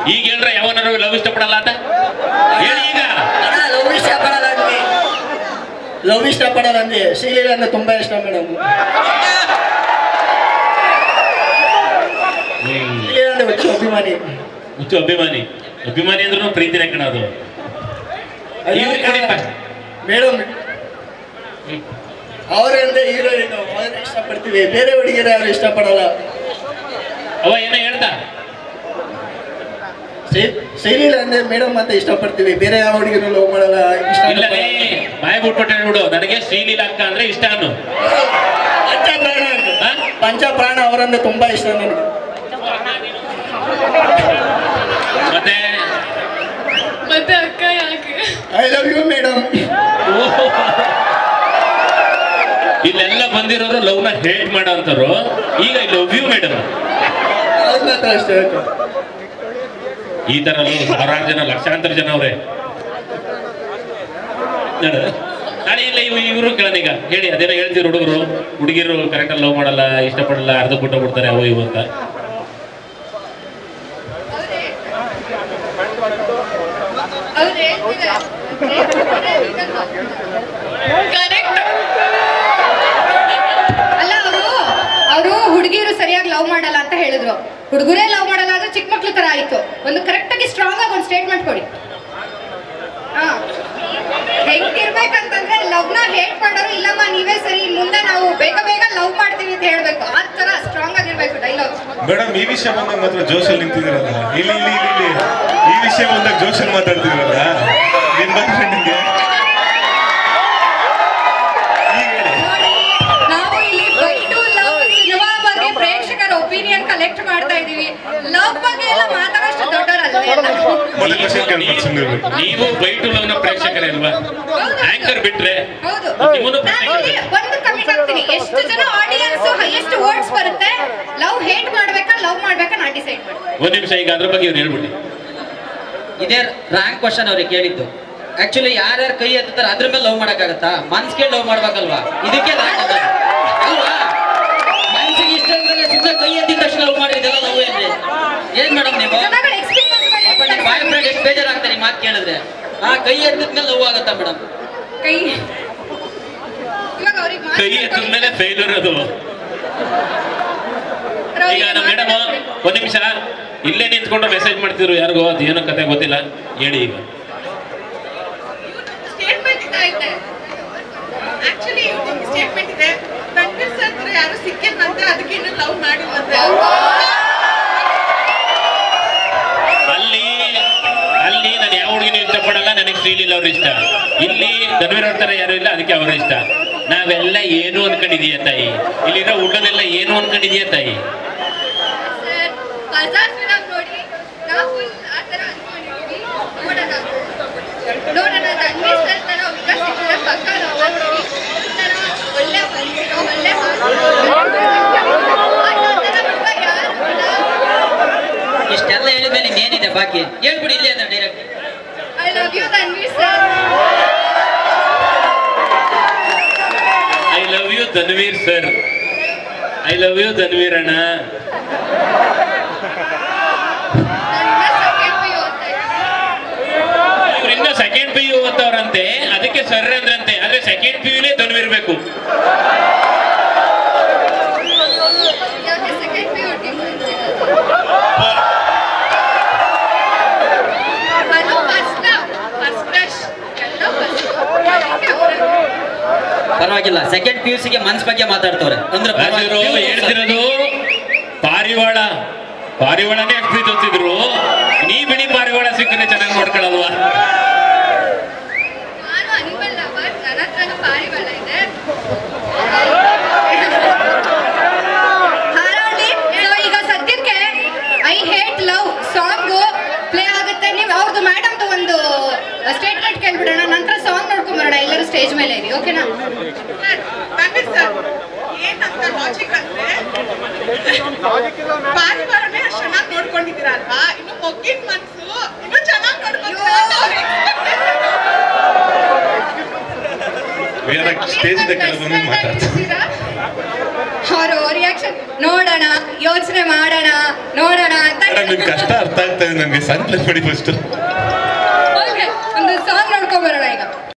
ಈಗ ಹೇಳ್ರ ಯಾವನಾರು ಲವ್ ಇಷ್ಟಪಡಲ್ಲ ಅಂತ ಹೇಳಿ ಈಗ ಅಣ್ಣ ಲವ್ ಇಷ್ಟಪಡಲ್ಲ ಅಂದ್ವಿ ಲವ್ ಇಷ್ಟಪಡಲ್ಲ ಅಂದ್ವಿ ಸೀರಿಯಲ್ ಅಂದ್ರೆ ತುಂಬಾ ಇಷ್ಟ ಮೇಡಮ್ ಹ್ಮ್. ಸೀರಿಯಲ್ ಅಂದ್ರೆ ಹುಚ್ಚು ಅಭಿಮಾನಿ ಹುಚ್ಚು ಅಭಿಮಾನಿ ಅಭಿಮಾನಿ ಅಂದ್ರೂ ಪ್ರೀತಿನೇ ಕಣ ಅದು ಇವ್ರಿಗೆ ಕೊಡಿಪ್ಪ. ಮೇಡಮ್ ಅವರಂದ್ರೆ ಹೀರೋಯಿನ್ ಅವ್ರನ್ನ ಇಷ್ಟಪಡ್ತೀವಿ ಬೇರೆ ಹುಡುಗಿರ ಯಾರು ಇಷ್ಟಪಡಲ್ಲ ಅವ ಏನೋ ಹೇಳ್ದ ಸೀರಿಯಲ್ ಅಂದ್ರೆ ಮೇಡಮ್ ಅಂತ ಇಷ್ಟಪಡ್ತೀವಿ ಬೇರೆ ಯಾವ ಹುಡುಗಿರು ಲವ್ ಮಾಡಲ್ಲ ಇಷ್ಟ ಇಲ್ಲ ಲೇ, ಬಾಯ್ ಬಿಟ್ಬಿಟ್ಟೆ ನೋಡು ನನಗೆ ಶ್ರೀಲೀಲ ಅಕ್ಕ ಅಂದ್ರೆ ಇಷ್ಟ ಅನ್ನು ಪಂಚ ಪ್ರಾಣ ಹಾ? ಪಂಚ ಪ್ರಾಣ ಅವರಂದ್ರೆ ತುಂಬಾ ಇಷ್ಟ ನನಗೆ ಮತ್ತೆ ಮತ್ತೆ ಅಕ್ಕ ಯಾಕೆ ಐ ಲವ್ ಯು ಮೇಡಮ್ ಓಹೋ. ಇಲ್ಲೆಲ್ಲ ಬಂದಿರೋರು ಲವ್ನ ಹೇಟ್ ಮಾಡೋಂಥವ್ರು ಈಗ ಐ ಲವ್ ಯು ಮೇಡಮ್ ಅವ್ರ ಮಾತ್ರ ಅಷ್ಟೇ ಬೇಕು ಈ ತರ ಲವ್ ಸಾವಿರಾರು ಜನ ಲಕ್ಷಾಂತರ ಜನ ಅವ್ರೆ ನೋಡು. ನಾಳೆ ಇಲ್ಲ ಇವ್ ಇವರು ಕೇಳೋಣ ಈಗ ಹೇಳಿ ಅದೇನೋ ಹೇಳ್ತೀರಿ ಹುಡುಗರು ಹುಡುಗಿರು ಕರೆಕ್ಟಾಗಿ ಲವ್ ಮಾಡಲ್ಲ ಇಷ್ಟಪಡಲ್ಲ ಅರ್ಧ ಬಿಟ್ಟು ಬಿಡ್ತಾರೆ ಅವು ಇವು ಅಂತ ಕರೆಕ್ಟ್ ಅಲ್ಲ ಅವರು ಅವರು ಹುಡುಗಿರು ಸರಿಯಾಗಿ ಲವ್ ಮಾಡಲ್ಲ ಅಂತ ಹೇಳಿದ್ರು ಹುಡುಗರೇ ಲವ್ ಮಾಡಲ್ಲ ಅಂದ್ರೆ ಚಿಕ್ಕ ಮಕ್ಳು ತರ ಆಯ್ತು ಒಂದು ಕರೆಕ್ಟ್ ಆಗಿ ಸ್ಟ್ರಾಂಗ್ ಆಗಿ ಒಂದು ಸ್ಟೇಟ್ಮೆಂಟ್ ಕೊಡಿ ಹಾ ಹೆಂಗಿರ್ಬೇಕಂತಂದ್ರೆ ಲವ್ನ ಹೇಟ್ ಮಾಡೋರು ಇಲ್ಲಮ್ಮ ನೀವೇ ಸರಿ ಇನ್ ಮುಂದೆ ನಾವು ಬೇಗ ಬೇಗ ಲವ್ ಮಾಡ್ತೀವಿ ಅಂತ ಹೇಳ್ಬೇಕು ಆ ತರ ಸ್ಟ್ರಾಂಗ್ ಆಗಿರ್ಬೇಕು ಡೈಲಾಗ್ ಮೇಡಮ್ ಈ ವಿಷಯ ಬಂದಾಗ ಮಾತ್ರ ಜೋಶಲ್ಲಿ ನಿಂತಿದ್ದೀರಲ್ಲ ಇಲ್ಲಿ ಇಲ್ಲಿ ಇಲ್ಲಿ ಇಲ್ಲಿ ಈ ವಿಷಯ ಬಂದಾಗ ಜೋಶಲ್ಲಿ ಮಾತಾಡ್ತಿದ್ದೀರಲ್ಲ ಏನ್ ಬಂದ್ರೆ ನಿಮ್ಗೆ ಈಗ ಹೇಳಿ ನೋಡಿ ನಾವು ಇಲ್ಲಿ ಬೈ ಟು ಲವ್ ಸಿನಿಮಾ ಬಗ್ಗೆ ಪ್ರೇಕ್ಷಕರ ಒಪಿನಿಯನ್ ಕಲೆಕ್ಟ್ ಮಾಡ್ತಾ ಇದೀವಿ ಲವ್ ಬಗ್ಗೆ ಎಲ್ಲ ಮಾತಾಡೋಷ್ಟು ದೊಡ್ಡವರಲ್ವೇ ಎಲ್ಲ ಮೊದಲ ಕ್ವಶನ್ ಕೇಳ್ಬೇಕು ಸುಮ್ಮನೆ ನೀವು ಬೈಟು ಲವ್ನ ಪ್ರೇಕ್ಷಕರೇ ಅಲ್ವಾ ಆಂಕರ್ ಬಿಟ್ರೆ ಹೌದು ನಿಮ್ಮನ್ನು ನಾನು ಇಲ್ಲಿ ಒಂದು ಕಮೆಂಟ್ ಹಾಕ್ತೀನಿ ಎಷ್ಟು ಜನ ಆಡಿಯನ್ಸ್ ಹೈಯೆಸ್ಟ್ ವರ್ಡ್ಸ್ ಬರುತ್ತೆ ಲವ್ ಹೇಟ್ ಮಾಡ್ಬೇಕಾ ಲವ್ ಮಾಡ್ಬೇಕಾ ನಾ ಡಿಸೈಡ್ ಮಾಡ್ತೀನಿ ಒಂದ್ ನಿಮಿಷ ಈಗ ಅದ್ರ ಬಗ್ಗೆ ಇವ್ರು ಹೇಳ್ಬಿಡಿ ಇದೇ ರ್ಯಾಂಕ್ ಕ್ವಶನ್ ಅವ್ರಿಗೆ ಕೇಳಿದ್ದು ಆಕ್ಚುಲಿ ಯಾರ್ಯಾರು ಕೈ ಎತ್ತಾರೆ ಅದ್ರ ಮೇಲೆ ಲವ್ ಮಾಡಕ್ಕಾಗತ್ತಾ ಮನ್ಸ್ಗೆ ಲವ್ ಮಾಡ್ಬೇಕಲ್ವಾ ಇದಕ್ಕೆ rank ಅನ್ನೋದು. ಅಲ್ವಾ ಮನ್ಸಿಗೆ ಇಷ್ಟ ಇಲ್ದಲೆ ಸುಮ್ಮನೆ ಕೈ ಎತ್ತಿದ ತಕ್ಷಣ ಲವ್ ಮಾಡಿದ್ದೆಲ್ಲ ಲವ್ ಏನ್ರಿ ಏನ್ ಮೇಡಮ್ ನೀವು ಜನಗಳು ಎಕ್ಸ್ಪೀರಿಯನ್ಸ್ ಪಾಪ ನಿಮ್ ಬಾಯ್ ಫ್ರೆಂಡ್ ಎಷ್ಟು ಬೇಜಾರಾಗ್ತಾರೆ ಈ ಮಾತು ಕೇಳಿದ್ರೆ ಆ ಕೈ ಎತ್ತಿದ ಮೇಲೆ ಲವ್ ಆಗತ್ತಾ ಮೇಡಮ್ ಕೈ ಇವಾಗ ಅವ್ರಿಗೆ ಕೈ ಎತ್ತಿದ ಮೇಲೆ ಫೇಲ್ಯೂರ್ ಅದು ಈಗ ನಮ್ಮ ಮೇಡಮ್ ಒಂದ್ ನಿಮಿಷ ಇಲ್ಲೇ ನಿಂತ್ಕೊಂಡು ಮೆಸೇಜ್ ಮಾಡ್ತಿದ್ರು ಯಾರಿಗೋ ಅದು ಏನೋ ಕತೆ ಗೊತ್ತಿಲ್ಲ ಹೇಳಿ ಈಗ ಸ್ಟೇಟ್ಮೆಂಟ್ ಇದೆ ಆಕ್ಚುಲಿ ಸ್ಟೇಟ್ಮೆಂಟ್ ಇದೆ ರಣವೀರ್ ಸರ್ ಹತ್ರ ಯಾರು ಸಿಕ್ಕಿದ್ರಂತೆ ಅದಕ್ಕೆ ಇನ್ನು ಲವ್ ಮಾಡಿಲ್ವಂತೆ ಅಲ್ಲಿ ಅಲ್ಲಿ ನಾನು ಯಾವ ಹುಡುಗಿನೂ ಇಷ್ಟಪಡಲ್ಲ ನನಗೆ ಶ್ರೀಲೀಲ ಅವ್ರ ಇಷ್ಟ ಇಲ್ಲಿ ಧನ್ವೀರ್ ಅವ್ರ ತರ ಯಾರು ಇಲ್ಲ ಅದಕ್ಕೆ ಅವ್ರ ಇಷ್ಟ ನಾವೆಲ್ಲ ಏನು ಅನ್ಕೊಂಡಿದೀಯ ತಾಯಿ ಇಲ್ಲಿರೋ ಹುಡುಗನೆಲ್ಲ ಏನು ಅನ್ಕೊಂಡಿದೀಯ ತಾಯಿ ಸರ್ ಬಜಾರ್ ಫಿಲಮ್ ನೋಡಿ ನಾವು full ಆ ಥರ ಅನ್ಕೊಂಡಿದೀವಿ ನೋಡೋಣ ನೋಡೋಣ ಧನ್ವೀರ್ ಸರ್ ತರ ಹುಡುಗ ಸಿಕ್ಕಿದ್ರೆ ಪಕ್ಕ ಲವ್ ಆಗ್ತೀವಿ ಈ ಥರ ಒಳ್ಳೆ ಮನುಷ್ಯರು ಒಳ್ಳೆ ಇಷ್ಟೆಲ್ಲ ಹೇಳಿದ್ಮೇಲೆ ಇನ್ನೇನಿದೆ ಬಾಕಿ ಹೇಳ್ಬಿಡಿ ಇಲ್ಲೇ ಅಂದ್ರೆ direct I love you Dhanveer sir I love you Dhanveer sir I love you Dhanveer ಅಣ್ಣ ಇವ್ರು ಇನ್ನ ಸೆಕೆಂಡ್ ಪಿ ಯು ಓದ್ತವ್ರಂತೆ ಅದಕ್ಕೆ ಸರ್ ಅಂದ್ರಂತೆ ಆದ್ರೆ ಸೆಕೆಂಡ್ ಪಿ ಯುಲೇ ಧನ್ವಿರ್ಬೇಕು ಸೆಕೆಂಡ್ ಪಿ ಯು ಅದು ಫಸ್ಟ್ ಫಸ್ಟ್ ಕ್ರಶ್ ಎಲ್ಲ ಫಸ್ಟ್ ಪರವಾಗಿಲ್ಲ ಸೆಕೆಂಡ್ ಪಿ ಯು ಸಿಗೆ ಮನ್ಸ್ ಬಗ್ಗೆ ಮಾತಾಡ್ತವ್ರೆ ಅಂದ್ರೆ ರಾಜರು ಹೇಳ್ತಿರೋದು ಪಾರಿವಾಳ ಪಾರಿವಾಳನೇ ಅಷ್ಟು ಪ್ರೀತಿಸ್ತಿದ್ರು ನೀ ಬಿಡಿ ಪಾರಿವಾಳ ಸಿಕ್ಕರೆ ಚೆನ್ನಾಗಿ ನೋಡ್ಕೊಳ್ಳಲ್ವಾ ನಾನು ಅನಿಮಲ್ ಲವರ್ ನನ್ನ ಹತ್ರನೂ ಪಾರಿವಾಳ ಇದೆ ಹಾರಾಡಿ ಸೊ ಈಗ ಸದ್ಯಕ್ಕೆ I hate love song play ಆಗುತ್ತೆ ನೀವು ಅವ್ರದ್ದು ಮೇಡಮ್ದು ಒಂದು ಸ್ಟೇಟ್ಮೆಂಟ್ ಕೇಳ್ಬಿಡೋಣ ನಂತರ ಸಾಂಗ್ ನೋಡ್ಕೊಂಬರೋಣ ಎಲ್ಲರೂ ಸ್ಟೇಜ್ ಮೇಲೆ ಇರಿ ಓಕೆನಾ ರಣವೀರ್ ಸರ್ ಏನಂತ ಲಾಜಿಕ್ ಅಂದ್ರೆ ಪಾರಿವಾರನೇ ಅಷ್ಟು ಚೆನ್ನಾಗಿ ನೋಡ್ಕೊಂಡಿದ್ದೀರಲ್ವಾ ಇನ್ನು ಮೊಗ್ಗಿನ ಮನ್ಸು ಇನ್ನು ಚೆನ್ನಾಗಿ ನೋಡ್ಕೊಂತೀರ ಅಂತ ಅವ್ರ ಸ್ಟೇಜ್ ಕೆಳಗೆ ಬಂದು ಮಾತಾಡ್ತಾರೆ ಅವರು ರಿಯಾಕ್ಷನ್ ನೋಡೋಣ ಯೋಚನೆ ಮಾಡೋಣ ನೋಡೋಣ ಅಂತ ಮೇಡಮ್ ನಿಮ್ ಕಷ್ಟ ಅರ್ಥ ಆಗ್ತಾ ಇದೆ ನನಗೆ ಸಣ್ಣ ಮಾಡಿ ಫಸ್ಟ್